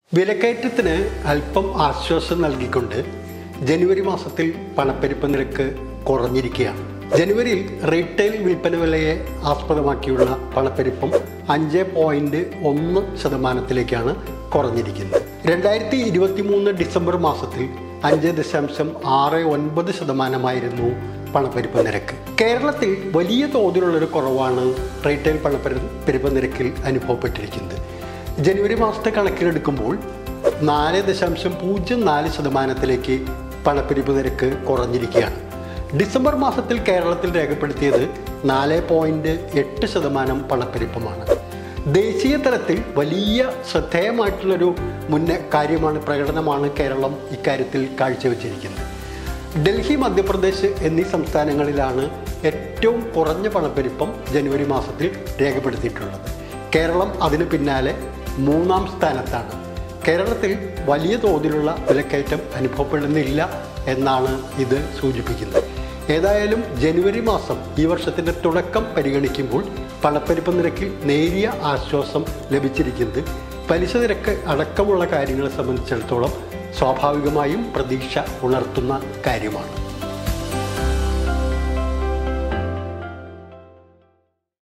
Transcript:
വിലക്കയറ്റത്തിന് അല്പം ആശ്വാസം നൽകിക്കൊണ്ട് ജനുവരി മാസത്തിൽ പണപ്പെരുപ്പ നിരക്ക് കുറഞ്ഞിരിക്കുകയാണ് ജനുവരിയിൽ റീറ്റെയിൽ വിൽപ്പന വിലയെ ആസ്പദമാക്കിയുള്ള പണപ്പെരുപ്പം അഞ്ച് പോയിന്റ് ഒന്ന് ശതമാനത്തിലേക്കാണ് കുറഞ്ഞിരിക്കുന്നത് രണ്ടായിരത്തി ഇരുപത്തി മൂന്ന് ഡിസംബർ മാസത്തിൽ അഞ്ച് ദശാംശം ആറ് ഒൻപത് ശതമാനമായിരുന്നു പണപ്പെരുപ്പ നിരക്ക് കേരളത്തിൽ വലിയ തോതിലുള്ളൊരു കുറവാണ് റീറ്റെയിൽ പണപ്പെരു പെരുപ്പ നിരക്കിൽ അനുഭവപ്പെട്ടിരിക്കുന്നത് ജനുവരി മാസത്തെ കണക്കിലെടുക്കുമ്പോൾ നാല് ദശാംശം പൂജ്യം നാല് ശതമാനത്തിലേക്ക് പണപ്പെരുപ്പ് നിരക്ക് കുറഞ്ഞിരിക്കുകയാണ് ഡിസംബർ മാസത്തിൽ കേരളത്തിൽ രേഖപ്പെടുത്തിയത് നാല് പോയിൻറ്റ് എട്ട് ശതമാനം പണപ്പെരുപ്പമാണ് ദേശീയ തലത്തിൽ വലിയ ശ്രദ്ധേയമായിട്ടുള്ളൊരു മുന്നേ കാര്യമാണ് പ്രകടനമാണ് കേരളം ഇക്കാര്യത്തിൽ കാഴ്ചവെച്ചിരിക്കുന്നത് ഡൽഹി മധ്യപ്രദേശ് എന്നീ സംസ്ഥാനങ്ങളിലാണ് ഏറ്റവും കുറഞ്ഞ പണപ്പെരുപ്പം ജനുവരി മാസത്തിൽ രേഖപ്പെടുത്തിയിട്ടുള്ളത് കേരളം അതിന് പിന്നാലെ മൂന്നാം സ്ഥാനത്താണ് കേരളത്തിൽ വലിയ തോതിലുള്ള വിലക്കയറ്റം അനുഭവപ്പെടുന്നില്ല എന്നാണ് ഇത് സൂചിപ്പിക്കുന്നത് ഏതായാലും ജനുവരി മാസം ഈ വർഷത്തിൻ്റെ തുടക്കം പരിഗണിക്കുമ്പോൾ പണപ്പെരുപ്പ നിരക്കിൽ നേരിയ ആശ്വാസം ലഭിച്ചിരിക്കുന്നത് പലിശ നിരക്ക് അടക്കമുള്ള കാര്യങ്ങളെ സംബന്ധിച്ചിടത്തോളം സ്വാഭാവികമായും പ്രതീക്ഷ ഉണർത്തുന്ന കാര്യമാണ്